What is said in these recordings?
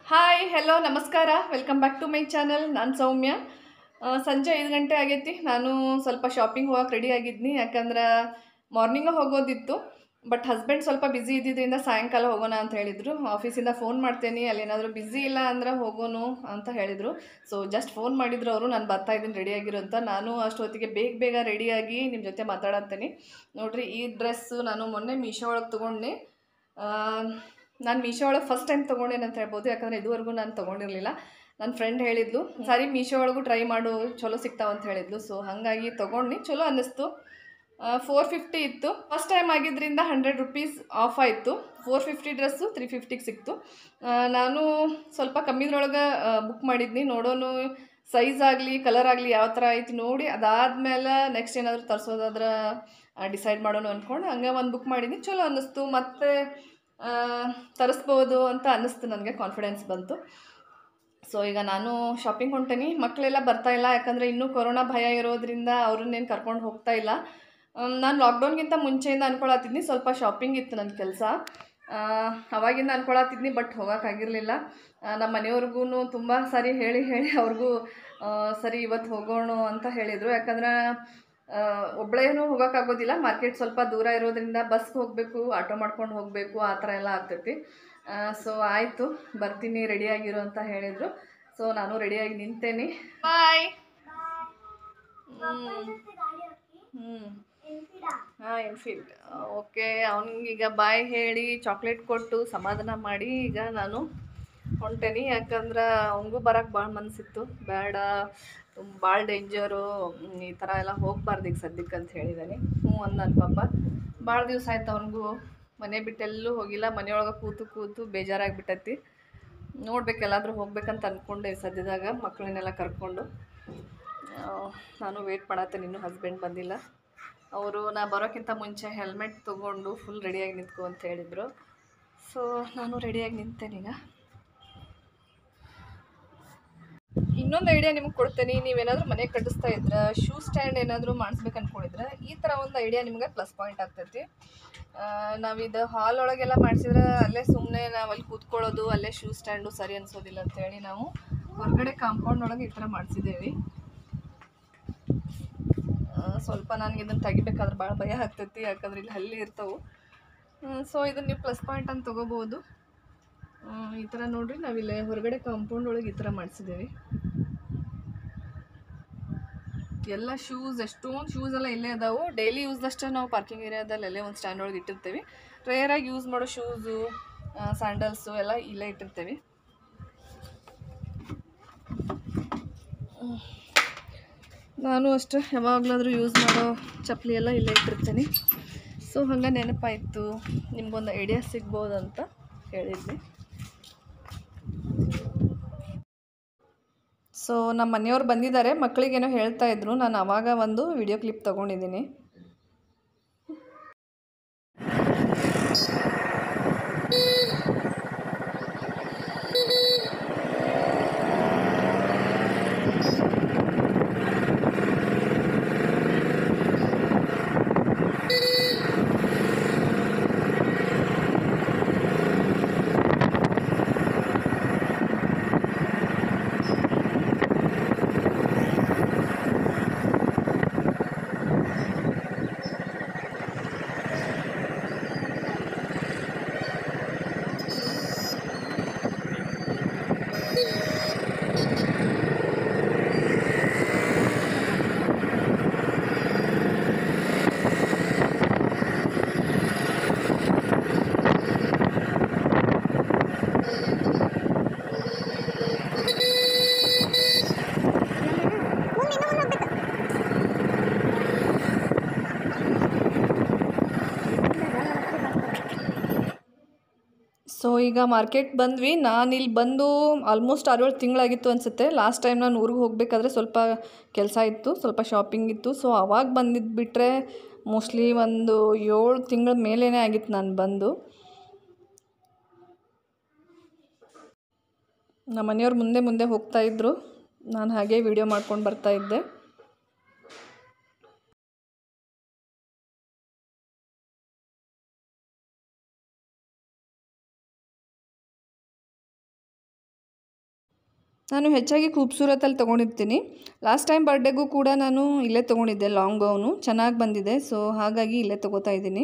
hi hello ನಮಸ್ಕಾರ welcome back to my channel ನಾನು ಸೌಮ್ಯ ಆ, ಸಂಜೆ ಐದು ಗಂಟೆ ಆಗೈತಿ ನಾನು ಸ್ವಲ್ಪ ಶಾಪಿಂಗ್ ಹೋಗಕ್ಕೆ ರೆಡಿ ಆಗಿದ್ನಿ ಯಾಕಂದ್ರೆ ಮಾರ್ನಿಂಗ ಹೋಗೋದಿತ್ತು ಬಟ್ ಹಸ್ಬೆಂಡ್ ಸ್ವಲ್ಪ ಬ್ಯುಸಿ ಇದ್ದಿದ್ದರಿಂದ ಸಾಯಂಕಾಲ ಹೋಗೋಣ ಅಂತ ಹೇಳಿದರು ಆಫೀಸಿಂದ ಫೋನ್ ಮಾಡ್ತೇನೆ ಅಲ್ಲಿ ಏನಾದರೂ ಬ್ಯುಸಿ ಇಲ್ಲ ಅಂದ್ರೆ ಹೋಗೋನು ಅಂತ ಹೇಳಿದರು ಸೊ ಜಸ್ಟ್ ಫೋನ್ ಮಾಡಿದ್ರು ಅವರು ನಾನು ಬರ್ತಾ ಇದ್ದೀನಿ ರೆಡಿಯಾಗಿರು ಅಂತ ನಾನು ಅಷ್ಟೊತ್ತಿಗೆ ಬೇಗ ಬೇಗ ರೆಡಿಯಾಗಿ ನಿಮ್ಮ ಜೊತೆ ಮಾತಾಡತ್ತೇನೆ ನೋಡ್ರಿ ಈ ಡ್ರೆಸ್ಸು ನಾನು ಮೊನ್ನೆ ಮೀಶೋ ಒಳಗೆ ತೊಗೊಂಡೆ ನಾನು ಮೀಶೋ ಒಳಗೆ ಫಸ್ಟ್ ಟೈಮ್ ತೊಗೊಂಡೇನೆ ಅಂತ ಹೇಳ್ಬೋದು ಯಾಕಂದರೆ ಇದುವರೆಗೂ ನಾನು ತೊಗೊಂಡಿರಲಿಲ್ಲ ನನ್ನ ಫ್ರೆಂಡ್ ಹೇಳಿದ್ಲು ಸರಿ ಮೀಶೋ ಒಳಗೂ ಟ್ರೈ ಮಾಡು ಚಲೋ ಸಿಗ್ತಾವ ಅಂತ ಹೇಳಿದ್ಲು ಸೊ ಹಾಗಾಗಿ ತೊಗೊಂಡು ಚಲೋ ಅನ್ನಿಸ್ತು ಫೋರ್ ಫಿಫ್ಟಿ ಇತ್ತು ಫಸ್ಟ್ ಟೈಮ್ ಆಗಿದ್ದರಿಂದ ಹಂಡ್ರೆಡ್ ರುಪೀಸ್ ಆಫ್ ಆಯಿತು ಫೋರ್ ಫಿಫ್ಟಿ ಡ್ರೆಸ್ಸು ತ್ರೀ ಫಿಫ್ಟಿಗೆ ಸಿಕ್ತು ಆ, ನಾನು ಸ್ವಲ್ಪ ಕಮ್ಮಿದ್ರೊಳಗೆ ಬುಕ್ ಮಾಡಿದ್ನಿ ನೋಡೋನು ಸೈಜ್ ಆಗಲಿ ಕಲರ್ ಆಗಲಿ ಯಾವ ಥರ ಐತಿ ನೋಡಿ ಅದಾದಮೇಲೆ ನೆಕ್ಸ್ಟ್ ಏನಾದರೂ ತರಿಸೋದಾದ್ರೆ ಡಿಸೈಡ್ ಮಾಡೋಣ ಅಂದ್ಕೊಂಡು ಹಂಗೆ ಒಂದು ಬುಕ್ ಮಾಡಿದ್ನಿ ಚಲೋ ಅನ್ನಿಸ್ತು ಮತ್ತು ತರಿಸ್ಬೋದು ಅಂತ ಅನ್ನಿಸ್ತು ನನಗೆ ಕಾನ್ಫಿಡೆನ್ಸ್ ಬಂತು ಸೊ ಈಗ ನಾನು ಶಾಪಿಂಗ್ ಹೊಂಟೇನಿ ಮಕ್ಕಳೆಲ್ಲ ಬರ್ತಾ ಇಲ್ಲ ಯಾಕಂದರೆ ಇನ್ನೂ ಕೊರೋನಾ ಭಯ ಇರೋದ್ರಿಂದ ಅವ್ರನ್ನೇನು ಕರ್ಕೊಂಡು ಹೋಗ್ತಾ ಇಲ್ಲ ನಾನು ಲಾಕ್ಡೌನ್ಗಿಂತ ಮುಂಚೆಯಿಂದ ಅನ್ಕೊಳತ್ತಿದ್ನಿ ಸ್ವಲ್ಪ ಶಾಪಿಂಗ್ ಇತ್ತು ನನ್ನ ಕೆಲಸ ಅವಾಗಿಂದ ಅನ್ಕೊಳತ್ತಿದ್ನಿ ಬಟ್ ಹೋಗೋಕ್ಕಾಗಿರಲಿಲ್ಲ ನಮ್ಮ ಮನೆಯವ್ರಿಗೂ ತುಂಬ ಸಾರಿ ಹೇಳಿ ಹೇಳಿ ಅವ್ರಿಗೂ ಆ, ಸರಿ ಇವತ್ತು ಹೋಗೋಣ ಅಂತ ಹೇಳಿದರು ಯಾಕಂದ್ರೆ ಒಬ್ಬಳೇನು ಹೋಗೋಕ್ಕಾಗೋದಿಲ್ಲ ಮಾರ್ಕೆಟ್ ಸ್ವಲ್ಪ ದೂರ ಇರೋದ್ರಿಂದ ಬಸ್ಗೆ ಹೋಗಬೇಕು ಆಟೋ ಮಾಡ್ಕೊಂಡು ಹೋಗಬೇಕು ಆ ಥರ ಎಲ್ಲ ಆಗ್ತೈತಿ ಸೊ ಆಯಿತು ಬರ್ತೀನಿ ರೆಡಿಯಾಗಿರು ಅಂತ ಹೇಳಿದರು ಸೊ ನಾನು ರೆಡಿಯಾಗಿ ನಿಂತೇನೆ ಬಾಯ್ ಹ್ಞೂ ಹಾಂ ಎನ್ಫೀಲ್ಡ್ ಓಕೆ ಅವನಿಗೀಗ ಬಾಯ್ ಹೇಳಿ ಚಾಕ್ಲೇಟ್ ಕೊಟ್ಟು ಸಮಾಧಾನ ಮಾಡಿ ಈಗ ನಾನು ಹೊಂಟೇನಿ ಯಾಕಂದ್ರೆ ಅವನಿಗೂ ಬರೋಕ್ಕೆ ಭಾಳ ಮನಸ್ಸಿತ್ತು ಬೇಡ ಭಾಳ ಡೇಂಜರು ಈ ಥರ ಎಲ್ಲ ಹೋಗಬಾರ್ದು ಈಗ ಸದ್ಯಕ್ಕೆ ಅಂತ ಹೇಳಿದ್ದಾನೆ ಹ್ಞೂ ಅಂದ ನನ್ನ ಪಾಪ ಭಾಳ ದಿವಸ ಆಯ್ತು ಅವನಿಗೂ ಮನೆ ಬಿಟ್ಟೆಲ್ಲೂ ಹೋಗಿಲ್ಲ ಮನೆಯೊಳಗೆ ಕೂತು ಕೂತು ಬೇಜಾರಾಗಿಬಿಟ್ಟೈತಿ ನೋಡ್ಬೇಕು ಎಲ್ಲಾದರೂ ಹೋಗ್ಬೇಕಂತ ಅಂದ್ಕೊಂಡೆ ಸದ್ಯದಾಗ ಮಕ್ಕಳನ್ನೆಲ್ಲ ಕರ್ಕೊಂಡು ಆ, ನಾನು ವೇಟ್ ಮಾಡತ್ತೇನೆ ಇನ್ನೂ ಹಸ್ಬೆಂಡ್ ಬಂದಿಲ್ಲ ಅವರು ನಾ ಬರೋಕ್ಕಿಂತ ಮುಂಚೆ ಹೆಲ್ಮೆಟ್ ತೊಗೊಂಡು ಫುಲ್ ರೆಡಿಯಾಗಿ ನಿಂತ್ಕೊ ಅಂತ ಹೇಳಿದರು ಸೊ ನಾನು ರೆಡಿಯಾಗಿ ನಿಂತೇನೀಗ ಇನ್ನೊಂದು ಐಡಿಯಾ ನಿಮ್ಗೆ ಕೊಡ್ತೇನೆ ನೀವೇನಾದರೂ ಮನೆ ಕಟ್ಟಿಸ್ತಾ ಇದ್ರೆ ಶೂ ಸ್ಟ್ಯಾಂಡ್ ಏನಾದರೂ ಮಾಡಿಸ್ಬೇಕು ಅನ್ಕೊಂಡಿದ್ರೆ ಈ ಥರ ಒಂದು ಐಡಿಯಾ ನಿಮ್ಗೆ ಪ್ಲಸ್ ಪಾಯಿಂಟ್ ಆಗ್ತೈತಿ ನಾವಿದು ಹಾಲ್ ಒಳಗೆಲ್ಲ ಮಾಡಿಸಿದ್ರೆ ಅಲ್ಲೇ ಸುಮ್ಮನೆ ನಾವು ಅಲ್ಲಿ ಕೂತ್ಕೊಳ್ಳೋದು ಅಲ್ಲೇ ಶೂ ಸ್ಟ್ಯಾಂಡು ಸರಿ ಅನ್ಸೋದಿಲ್ಲ ಅಂತೇಳಿ ನಾವು ಹೊರಗಡೆ ಕಾಂಪೌಂಡ್ ಒಳಗೆ ಈ ಥರ ಮಾಡಿಸಿದ್ದೇವೆ ಸ್ವಲ್ಪ ನನಗೆ ಇದನ್ನು ತೆಗಿಬೇಕಾದ್ರೆ ಭಾಳ ಭಯ ಆಗ್ತೈತಿ ಯಾಕಂದ್ರೆ ಇಲ್ಲಿ ಹಲ್ಲಿ ಇರ್ತಾವೆ ಸೊ ಇದನ್ನು ನೀವು ಪ್ಲಸ್ ಪಾಯಿಂಟ್ ಅಂತ ತೊಗೋಬೋದು ಆ, ಈ ಥರ ನೋಡ್ರಿ ನಾವಿಲ್ಲೇ ಹೊರಗಡೆ ಕಾಂಪೌಂಡ್ ಒಳಗೆ ಈ ಥರ ಮಾಡಿಸಿದ್ದೇವೆ ಎಲ್ಲ ಶೂಸ್ ಎಷ್ಟೊಂದು ಶೂಸ್ ಎಲ್ಲ ಇಲ್ಲೇ ಅದಾವು ಡೈಲಿ ಯೂಸ್ದಷ್ಟೇ ನಾವು ಪಾರ್ಕಿಂಗ್ ಏರಿಯಾದಲ್ಲಿ ಅಲ್ಲೇ ಒಂದು ಸ್ಟ್ಯಾಂಡ್ ಒಳಗೆ ಇಟ್ಟಿರ್ತೀವಿ ರೇರಾಗಿ ಯೂಸ್ ಮಾಡೋ ಶೂಸು ಸ್ಯಾಂಡಲ್ಸು ಎಲ್ಲ ಇಲ್ಲೇ ಇಟ್ಟಿರ್ತೀವಿ ನಾನು ಅಷ್ಟೇ ಯಾವಾಗಲಾದರೂ ಯೂಸ್ ಮಾಡೋ ಚಪ್ಪಲಿ ಎಲ್ಲ ಇಲ್ಲೇ ಇಟ್ಟಿರ್ತೀನಿ ಸೊ ಹಂಗೆ ನೆನಪಾಯಿತು ನಿಮ್ಗೊಂದು ಐಡಿಯಾ ಸಿಗ್ಬೋದು ಅಂತ ಹೇಳಿದ್ವಿ ಸೊ ನಮ್ಮ ಮನೆಯವ್ರು ಬಂದಿದ್ದಾರೆ ಮಕ್ಕಳಿಗೇನೋ ಹೇಳ್ತಾ ಇದ್ರು ನಾನು ಆವಾಗ ಒಂದು ವಿಡಿಯೋ ಕ್ಲಿಪ್ ತೊಗೊಂಡಿದ್ದೀನಿ ಸೊ ಈಗ ಮಾರ್ಕೆಟ್ ಬಂದ್ವಿ ನಾನು ಇಲ್ಲಿ ಬಂದು ಆಲ್ಮೋಸ್ಟ್ ಆರು ಏಳು ತಿಂಗಳಾಗಿತ್ತು ಅನಿಸುತ್ತೆ ಲಾಸ್ಟ್ ಟೈಮ್ ನಾನು ಊರಿಗೆ ಹೋಗಬೇಕಾದ್ರೆ ಸ್ವಲ್ಪ ಕೆಲಸ ಇತ್ತು ಸ್ವಲ್ಪ ಶಾಪಿಂಗ್ ಇತ್ತು ಸೊ ಅವಾಗ ಬಂದಿದ್ದು ಬಿಟ್ಟರೆ ಮೋಸ್ಟ್ಲಿ ಒಂದು ಏಳು ತಿಂಗಳ ಮೇಲೇ ಆಗಿತ್ತು ನಾನು ಬಂದು ನಮ್ಮ ಮನೆಯವ್ರು ಮುಂದೆ ಮುಂದೆ ಹೋಗ್ತಾ ಇದ್ದರು ನಾನು ಹಾಗೆ ವಿಡಿಯೋ ಮಾಡ್ಕೊಂಡು ಬರ್ತಾ ಇದ್ದೆ ನಾನು ಹೆಚ್ಚಾಗಿ ಖೂಬ್ಸೂರತಲ್ಲಿ ತೊಗೊಂಡಿರ್ತೀನಿ ಲಾಸ್ಟ್ ಟೈಮ್ ಬರ್ಡೇಗೂ ಕೂಡ ನಾನು ಇಲ್ಲೇ ತೊಗೊಂಡಿದ್ದೆ ಲಾಂಗ್ ಗೌನು ಚೆನ್ನಾಗಿ ಬಂದಿದೆ ಸೊ ಹಾಗಾಗಿ ಇಲ್ಲೇ ತೊಗೋತಾ ಇದ್ದೀನಿ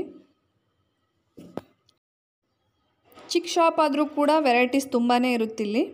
ಚಿಕ್ಕ ಶಾಪ್ ಆದರೂ ಕೂಡ ವೆರೈಟೀಸ್ ತುಂಬಾ ಇರುತ್ತಿಲ್ಲಿ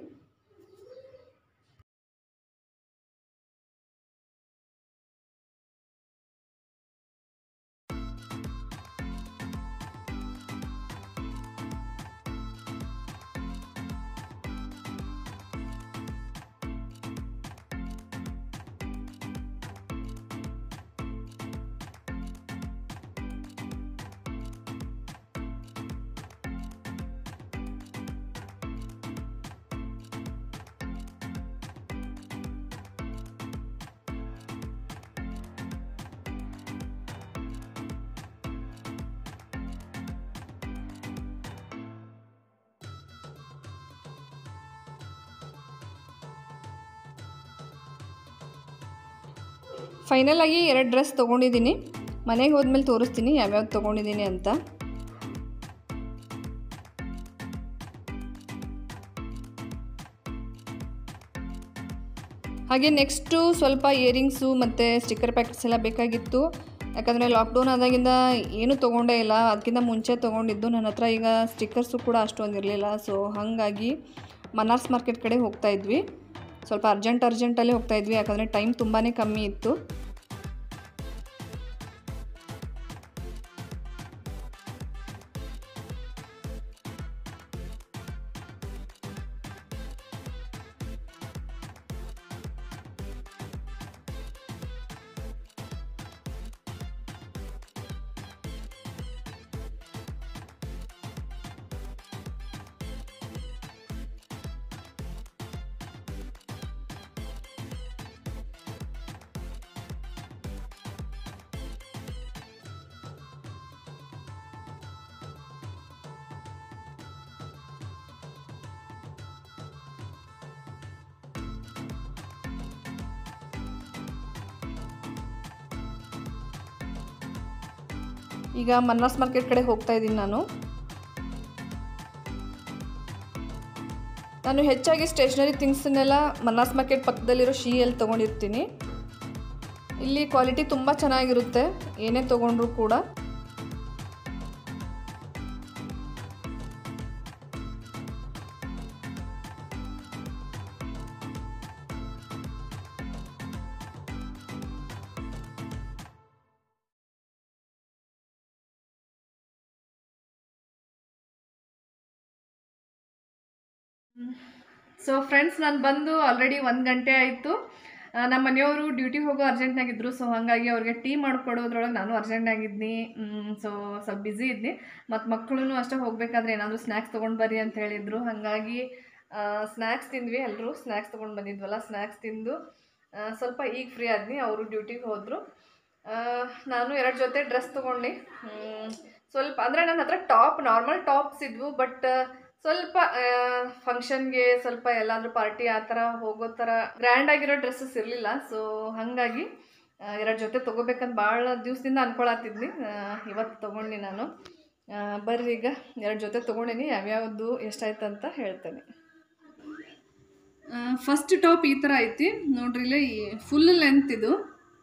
ಫೈನಲ್ ಆಗಿ ಎರಡು ಡ್ರೆಸ್ ತೊಗೊಂಡಿದ್ದೀನಿ ಮನೆಗೆ ಹೋದ್ಮೇಲೆ ತೋರಿಸ್ತೀನಿ ಯಾವ್ಯಾವ್ದು ತೊಗೊಂಡಿದ್ದೀನಿ ಅಂತ ಹಾಗೆ ನೆಕ್ಸ್ಟು ಸ್ವಲ್ಪ ಇಯರಿಂಗ್ಸು ಮತ್ತು ಸ್ಟಿಕ್ಕರ್ ಪ್ಯಾಕೆಟ್ಸ್ ಎಲ್ಲ ಬೇಕಾಗಿತ್ತು ಯಾಕಂದರೆ ಲಾಕ್ಡೌನ್ ಆದಾಗಿಂದ ಏನೂ ತೊಗೊಂಡೇ ಇಲ್ಲ ಅದಕ್ಕಿಂತ ಮುಂಚೆ ತೊಗೊಂಡಿದ್ದು ನನ್ನ ಹತ್ರ ಈಗ ಸ್ಟಿಕ್ಕರ್ಸು ಕೂಡ ಅಷ್ಟೊಂದು ಇರಲಿಲ್ಲ ಸೊ ಹಾಗಾಗಿ ಮನಾರ್ಸ್ ಮಾರ್ಕೆಟ್ ಕಡೆ ಹೋಗ್ತಾ ಇದ್ವಿ ಸ್ವಲ್ಪ ಅರ್ಜೆಂಟ್ ಅರ್ಜೆಂಟಲ್ಲೇ ಹೋಗ್ತಾ ಇದ್ವಿ ಯಾಕಂದರೆ ಟೈಮ್ ತುಂಬಾ ಕಮ್ಮಿ ಇತ್ತು ಈಗ ಮನ್ನಾಸ್ ಮಾರ್ಕೆಟ್ ಕಡೆ ಹೋಗ್ತಾ ಇದ್ದೀನಿ ನಾನು ನಾನು ಹೆಚ್ಚಾಗಿ ಸ್ಟೇಷ್ನರಿ ಥಿಂಗ್ಸನ್ನೆಲ್ಲ ಮನ್ನಾಸ್ ಮಾರ್ಕೆಟ್ ಪಕ್ಕದಲ್ಲಿರೋ ಶೀಯಲ್ಲಿ ತೊಗೊಂಡಿರ್ತೀನಿ ಇಲ್ಲಿ ಕ್ವಾಲಿಟಿ ತುಂಬ ಚೆನ್ನಾಗಿರುತ್ತೆ ಏನೇ ತೊಗೊಂಡ್ರೂ ಕೂಡ ಸೊ ಫ್ರೆಂಡ್ಸ್ ನಾನು ಬಂದು ಆಲ್ರೆಡಿ ಒಂದು ಗಂಟೆ ಆಯಿತು ನಮ್ಮ ಮನೆಯವರು ಡ್ಯೂಟಿಗೆ ಹೋಗೋ ಅರ್ಜೆಂಟ್ನಾಗಿದ್ದರು ಸೊ ಹಾಗಾಗಿ ಅವ್ರಿಗೆ ಟೀ ಮಾಡಿಕೊಡೋದ್ರೊಳಗೆ ನಾನು ಅರ್ಜೆಂಟಾಗಿದ್ನಿ ಸೊ ಸ್ವಲ್ಪ ಬ್ಯುಸಿ ಇದ್ನಿ ಮತ್ತು ಮಕ್ಕಳು ಅಷ್ಟೇ ಹೋಗಬೇಕಾದ್ರೆ ಏನಾದರೂ ಸ್ನ್ಯಾಕ್ಸ್ ತೊಗೊಂಡು ಬರ್ರಿ ಅಂತ ಹೇಳಿದರು ಹಾಗಾಗಿ ಸ್ನ್ಯಾಕ್ಸ್ ತಿಂದ್ವಿ ಎಲ್ಲರೂ ಸ್ನ್ಯಾಕ್ಸ್ ತೊಗೊಂಡು ಬಂದಿದ್ವಲ್ಲ ಸ್ನ್ಯಾಕ್ಸ್ ತಿಂದು ಆ, ಸ್ವಲ್ಪ ಈಗ ಫ್ರೀ ಆದ್ನಿ ಅವರು ಡ್ಯೂಟಿಗೆ ಹೋದರು ನಾನು ಎರಡು ಜೊತೆ ಡ್ರೆಸ್ ತೊಗೊಂಡು ಸ್ವಲ್ಪ ಅಂದರೆ ನನ್ನ ಹತ್ರ ಟಾಪ್ ನಾರ್ಮಲ್ ಟಾಪ್ಸ್ ಇದ್ವು ಬಟ್ ಸ್ವಲ್ಪ ಫಂಕ್ಷನ್ಗೆ ಸ್ವಲ್ಪ ಎಲ್ಲಾದರೂ ಪಾರ್ಟಿ ಆ ಥರ ಹೋಗೋ ಥರ ಗ್ರ್ಯಾಂಡ್ ಆಗಿರೋ ಡ್ರೆಸ್ಸಸ್ ಇರಲಿಲ್ಲ ಸೊ ಹಾಗಾಗಿ ಎರಡು ಜೊತೆ ತೊಗೋಬೇಕಂತ ಭಾಳ ದಿವಸದಿಂದ ಅನ್ಕೊಳತ್ತಿದ್ನಿ ಇವತ್ತು ತೊಗೊಂಡು ನಾನು ಆ, ಬರ್ರಿ ಈಗ ಎರಡು ಜೊತೆ ತೊಗೊಂಡಿನಿ ಯಾವ್ಯಾವುದು ಎಷ್ಟಾಯ್ತು ಅಂತ ಹೇಳ್ತೇನೆ ಫಸ್ಟ್ ಟಾಪ್ ಈ ಥರ ಐತಿ ನೋಡ್ರಿ ಇಲ್ಲೇ ಫುಲ್ ಲೆಂತ್ ಇದು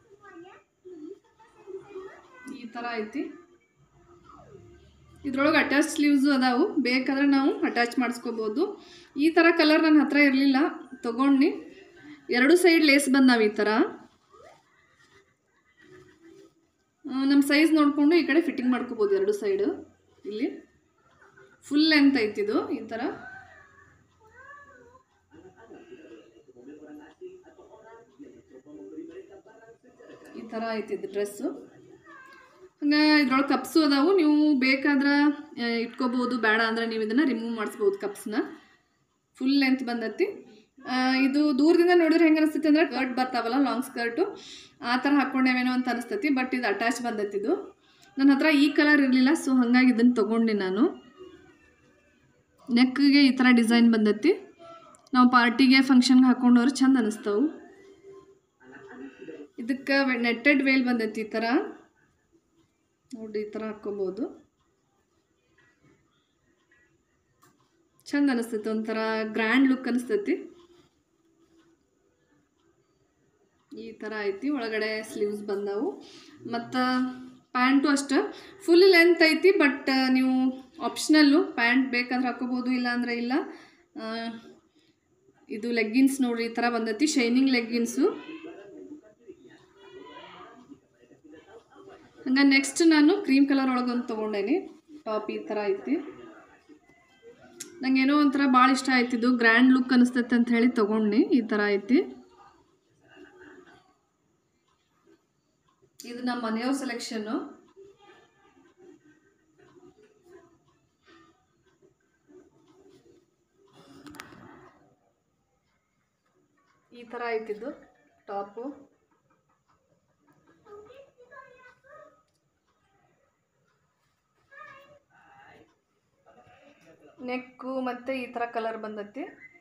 ಈ ಥರ ಐತಿ ಇದ್ರೊಳಗೆ ಅಟ್ಯಾಚ್ ಸ್ಲೀವ್ಸು ಅದಾವು ಬೇಕಾದ್ರೆ ನಾವು ಅಟ್ಯಾಚ್ ಮಾಡಿಸ್ಕೋಬೋದು ಈ ಥರ ಕಲರ್ ನನ್ನ ಹತ್ರ ಇರಲಿಲ್ಲ ತೊಗೊಂಡು ಎರಡು ಸೈಡ್ ಲೇಸ್ ಬಂದಾವ ಈ ಥರ ನಮ್ಮ ಸೈಜ್ ನೋಡಿಕೊಂಡು ಈ ಕಡೆ ಫಿಟ್ಟಿಂಗ್ ಮಾಡ್ಕೋಬೋದು ಎರಡು ಸೈಡು ಇಲ್ಲಿ ಫುಲ್ ಲೆಂತ್ ಐತಿದು ಈ ಥರ ಈ ಥರ ಐತಿದ್ದು ಡ್ರೆಸ್ಸು ಹಂಗೆ ಇದ್ರೊಳಗೆ ಕಪ್ಸು ಅದಾವು ನೀವು ಬೇಕಾದ್ರೆ ಆ, ಇಟ್ಕೋಬೋದು ಬೇಡ ಅಂದ್ರೆ ನೀವು ಇದನ್ನು ರಿಮೂವ್ ಮಾಡಿಸ್ಬೋದು ಕಪ್ಸ್ನ ಫುಲ್ ಲೆಂತ್ ಬಂದೈತಿ ಆ, ಇದು ದೂರದಿಂದ ನೋಡಿದ್ರೆ ಹೆಂಗೆ ಅನಿಸ್ತೈತಿ ಅಂದ್ರೆ ಕರ್ಟ್ ಬರ್ತಾವಲ್ಲ ಲಾಂಗ್ ಸ್ಕರ್ಟು ಆ ಥರ ಹಾಕ್ಕೊಂಡೇವೇನೋ ಅಂತ ಅನಿಸ್ತೈತಿ ಬಟ್ ಇದು ಅಟ್ಯಾಚ್ ಬಂದೈತಿ ಇದು ನನ್ನ ಹತ್ರ ಈ ಕಲರ್ ಇರಲಿಲ್ಲ ಸೊ ಹಾಗಾಗಿ ಇದನ್ನು ತೊಗೊಂಡೆ ನಾನು ನೆಕ್ಗೆ ಈ ಥರ ಡಿಸೈನ್ ಬಂದೈತಿ ನಾವು ಪಾರ್ಟಿಗೆ ಫಂಕ್ಷನ್ಗೆ ಹಾಕೊಂಡವ್ರು ಚಂದ ಅನಿಸ್ತವು ಇದಕ್ಕೆ ನೆಟ್ಟೆಡ್ ವೇಲ್ ಬಂದೈತಿ ಈ ಥರ ನೋಡಿ ಈ ಥರ ಹಾಕ್ಕೋಬೋದು ಚಂದ ಅನಿಸ್ತೈತಿ ಒಂಥರ ಗ್ರ್ಯಾಂಡ್ ಲುಕ್ ಅನಿಸ್ತೈತಿ ಈ ಥರ ಐತಿ ಒಳಗಡೆ ಸ್ಲೀವ್ಸ್ ಬಂದವು ಮತ್ತು ಪ್ಯಾಂಟು ಅಷ್ಟೇ ಫುಲ್ ಲೆಂತ್ ಐತಿ ಬಟ್ ನೀವು ಆಪ್ಷನಲ್ಲು ಪ್ಯಾಂಟ್ ಬೇಕಂದ್ರೆ ಹಾಕೋಬೋದು ಇಲ್ಲ ಅಂದರೆ ಇಲ್ಲ ಆ, ಇದು ಲೆಗ್ಗಿನ್ಸ್ ನೋಡ್ರಿ ಈ ಥರ ಬಂದೈತಿ ಶೈನಿಂಗ್ ಲೆಗ್ಗಿನ್ಸು ಹಂಗೆ ನೆಕ್ಸ್ಟ್ ನಾನು ಕ್ರೀಮ್ ಕಲರ್ ಒಳಗೊಂದು ತೊಗೊಂಡೇನಿ ಟಾಪ್ ಈ ಥರ ಐತಿ ನಂಗೆ ಏನೋ ಒಂಥರ ಭಾಳ ಇಷ್ಟ ಆಯ್ತಿದ್ದು ಗ್ರ್ಯಾಂಡ್ ಲುಕ್ ಅನಿಸ್ತೈತೆ ಅಂತ ಹೇಳಿ ತೊಗೊಂಡು ಈ ಥರ ಐತಿ ಇದು ನಮ್ಮ ಮನೆಯವ್ರ ಸೆಲೆಕ್ಷನ್ನು ಈ ಥರ ಐತಿದ್ದು ಟಾಪು ನೆಕ್ಕು ಮತ್ತು ಈ ಥರ ಕಲರ್ ಬಂದೈತಿ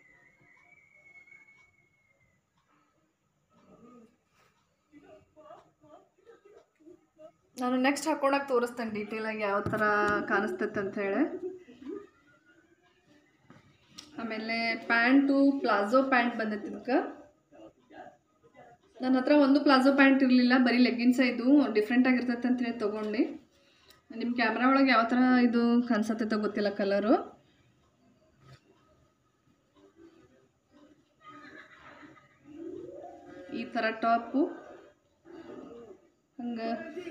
ನಾನು ನೆಕ್ಸ್ಟ್ ಹಾಕೊಂಡಾಗ ತೋರಿಸ್ತೇನೆ ಡೀಟೇಲಾಗಿ ಯಾವ ಥರ ಕಾಣಿಸ್ತೈತೆ ಅಂತ ಹೇಳಿ ಆಮೇಲೆ ಪ್ಯಾಂಟು ಪ್ಲಾಜೋ ಪ್ಯಾಂಟ್ ಬಂದೈತಿ ಇದಕ್ಕೆ ನನ್ನ ಹತ್ರ ಒಂದು ಪ್ಲಾಜೋ ಪ್ಯಾಂಟ್ ಇರಲಿಲ್ಲ ಬರೀ ಲೆಗ್ಗಿನ್ಸ ಇದು ಡಿಫ್ರೆಂಟ್ ಆಗಿರ್ತೈತೆ ಅಂತ ಹೇಳಿ ತೊಗೊಂಡು ನಿಮ್ಮ ಕ್ಯಾಮ್ರಾ ಒಳಗೆ ಯಾವ ಥರ ಇದು ಕಾಣಿಸತ್ತೈತೋ ಗೊತ್ತಿಲ್ಲ ಕಲರು ಈ ಥರ ಟಾಪು ಹಂಗೆ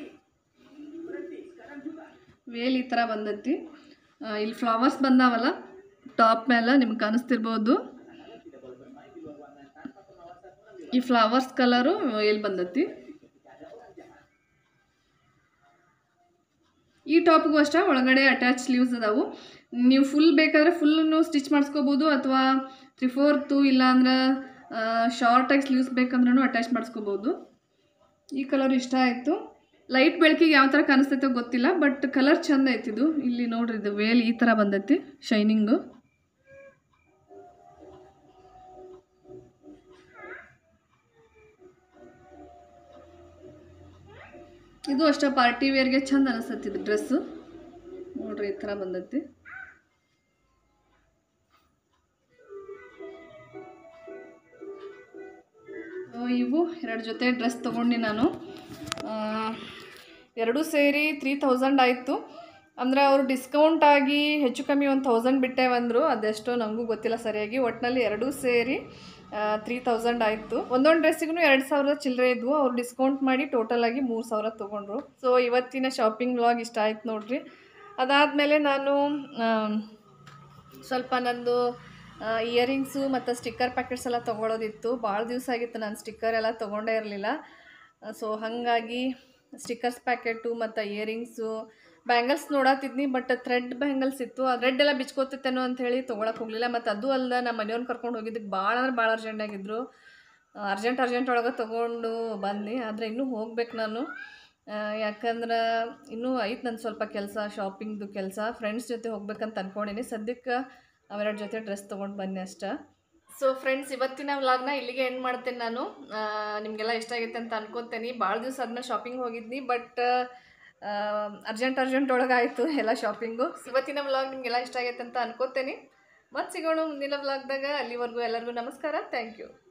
ವೇಲ್ ಈ ಥರ ಬಂದೈತಿ ಆ, ಇಲ್ಲಿ ಫ್ಲವರ್ಸ್ ಬಂದಾವಲ್ಲ ಟಾಪ್ ಮೇಲೆ ನಿಮ್ಗೆ ಕಾಣಿಸ್ತಿರ್ಬೋದು ಈ ಫ್ಲವರ್ಸ್ ಕಲರು ಎಲ್ಲಿ ಬಂದೈತಿ ಈ ಟಾಪ್ಗೂ ಅಷ್ಟೇ ಒಳಗಡೆ ಅಟ್ಯಾಚ್ ಸ್ಲೀವ್ಸ್ ಅದಾವು ನೀವು ಫುಲ್ ಬೇಕಾದ್ರೆ ಫುಲ್ಲನ್ನು ಸ್ಟಿಚ್ ಮಾಡಿಸ್ಕೋಬೋದು ಅಥವಾ ತ್ರೀ ಫೋರ್ತು ಇಲ್ಲಾಂದ್ರೆ ಶಾರ್ಟಾಗಿ ಸ್ಲೀವ್ಸ್ ಬೇಕಂದ್ರೂ ಅಟ್ಯಾಚ್ ಮಾಡಿಸ್ಕೋಬೋದು ಈ ಕಲರ್ ಇಷ್ಟ ಆಯಿತು ಲೈಟ್ ಬೆಳಕಿಗೆ ಯಾವ ಥರ ಕಾಣಿಸ್ತೈತೋ ಗೊತ್ತಿಲ್ಲ ಬಟ್ ಕಲರ್ ಚಂದ ಐತಿದು ಇಲ್ಲಿ ನೋಡ್ರಿ ಇದು ವೇಲ್ ಈ ಥರ ಬಂದೈತಿ ಶೈನಿಂಗು ಇದು ಅಷ್ಟೇ ಪಾರ್ಟಿ ವೇರ್ಗೆ ಚಂದ ಅನಿಸ್ತೈತಿ ಇದು ಡ್ರೆಸ್ಸು ನೋಡ್ರಿ ಈ ಥರ ಬಂದೈತಿ ಆ, ಇವು ಎರಡು ಜೊತೆ ಡ್ರೆಸ್ ತೊಗೊಂಡು ನಾನು ಆ, ಎರಡೂ ಸೇರಿ ತ್ರೀ ತೌಸಂಡ್ ಆಯಿತು ಅಂದರೆ ಅವರು ಡಿಸ್ಕೌಂಟ್ ಆಗಿ ಹೆಚ್ಚು ಕಮ್ಮಿ ಒಂದು ತೌಸಂಡ್ ಬಿಟ್ಟೆ ಬಂದರು ಅದೆಷ್ಟೋ ನನಗೂ ಗೊತ್ತಿಲ್ಲ ಸರಿಯಾಗಿ ಒಟ್ಟಿನಲ್ಲಿ ಎರಡೂ ಸೇರಿ ತ್ರೀ ತೌಸಂಡ್ ಆಯಿತು ಒಂದೊಂದು ಡ್ರೆಸ್ಸಿಗೂ ಎರಡು ಸಾವಿರದ ಚಿಲ್ಲರೆ ಇದ್ವು ಅವ್ರು ಡಿಸ್ಕೌಂಟ್ ಮಾಡಿ ಟೋಟಲ್ ಆಗಿ ಮೂರು ಸಾವಿರ ತೊಗೊಂಡ್ರು ಸೊ ಇವತ್ತಿನ ಶಾಪಿಂಗ್ ವ್ಲಾಗ್ ಇಷ್ಟ ಆಯ್ತು ನೋಡ್ರಿ ಅದಾದಮೇಲೆ ನಾನು ಆ, ಸ್ವಲ್ಪ ನಂದು ಇಯರಿಂಗ್ಸು ಮತ್ತು ಸ್ಟಿಕ್ಕರ್ ಪ್ಯಾಕೆಟ್ಸ್ ಎಲ್ಲ ತೊಗೊಳೋದಿತ್ತು ಭಾಳ ದಿವಸ ಆಗಿತ್ತು ನಾನು ಸ್ಟಿಕ್ಕರ್ ಎಲ್ಲ ತೊಗೊಂಡೇ ಇರಲಿಲ್ಲ ಸೊ ಹಾಗಾಗಿ ಸ್ಟಿಕ್ಕರ್ಸ್ ಪ್ಯಾಕೆಟು ಮತ್ತು ಇಯರಿಂಗ್ಸು ಬ್ಯಾಂಗಲ್ಸ್ ನೋಡತ್ತಿದ್ನಿ ಬಟ್ ಥ್ರೆಡ್ ಬ್ಯಾಂಗಲ್ಸ್ ಇತ್ತು ಆ ಥ್ರೆಡ್ ಎಲ್ಲ ಬಿಚ್ಕೋತಿತ್ತೇನೋ ಅಂತ ಹೇಳಿ ತೊಗೊಳಕ್ಕೆ ಹೋಗಲಿಲ್ಲ ಮತ್ತು ಅದು ಅಲ್ಲ ನಮ್ಮ ಮನೆಯವ್ರನ್ನ ಕರ್ಕೊಂಡು ಹೋಗಿದ್ದಕ್ಕೆ ಭಾಳ ಅಂದ್ರೆ ಭಾಳ ಅರ್ಜೆಂಟಾಗಿದ್ದರು ಅರ್ಜೆಂಟ್ ಅರ್ಜೆಂಟ್ ಒಳಗೆ ತೊಗೊಂಡು ಬಂದು ಆದರೆ ಇನ್ನೂ ಹೋಗ್ಬೇಕು ನಾನು ಆ, ಯಾಕಂದ್ರೆ ಇನ್ನೂ ಐತೆ ನನ್ನ ಸ್ವಲ್ಪ ಕೆಲಸ ಶಾಪಿಂಗ್ದು ಕೆಲಸ ಫ್ರೆಂಡ್ಸ್ ಜೊತೆ ಹೋಗ್ಬೇಕಂತ ಅಂದ್ಕೊಂಡೀನಿ ಸದ್ಯಕ್ಕೆ ಅವೆರಡು ಜೊತೆ ಡ್ರೆಸ್ ತೊಗೊಂಡು ಬನ್ನಿ ಅಷ್ಟೇ ಸೊ ಫ್ರೆಂಡ್ಸ್ ಇವತ್ತಿನ ವ್ಲಾಗ್ನ ಇಲ್ಲಿಗೆ ಎಂಡ್ ಮಾಡ್ತೇನೆ ನಾನು ಆ, ನಿಮಗೆಲ್ಲ ಇಷ್ಟ ಆಗೈತೆ ಅಂತ ಅನ್ಕೋತೇನೆ ಭಾಳ ದಿವಸ ಆದ್ಮೇಲೆ ಶಾಪಿಂಗ್ ಹೋಗಿದ್ನಿ ಬಟ್ ಅರ್ಜೆಂಟ್ ಅರ್ಜೆಂಟ್ ಒಳಗಾಯಿತು ಎಲ್ಲ ಶಾಪಿಂಗು ಇವತ್ತಿನ ವ್ಲಾಗ್ ನಿಮಗೆಲ್ಲ ಇಷ್ಟ ಆಗೈತೆ ಅಂತ ಅನ್ಕೋತೇನೆ ಮತ್ತೆ ಸಿಗೋಣ ಮುಂದಿನ ವ್ಲಾಗ್ದಾಗ ಅಲ್ಲಿವರೆಗೂ ಎಲ್ಲರಿಗೂ ನಮಸ್ಕಾರ ಥ್ಯಾಂಕ್ ಯು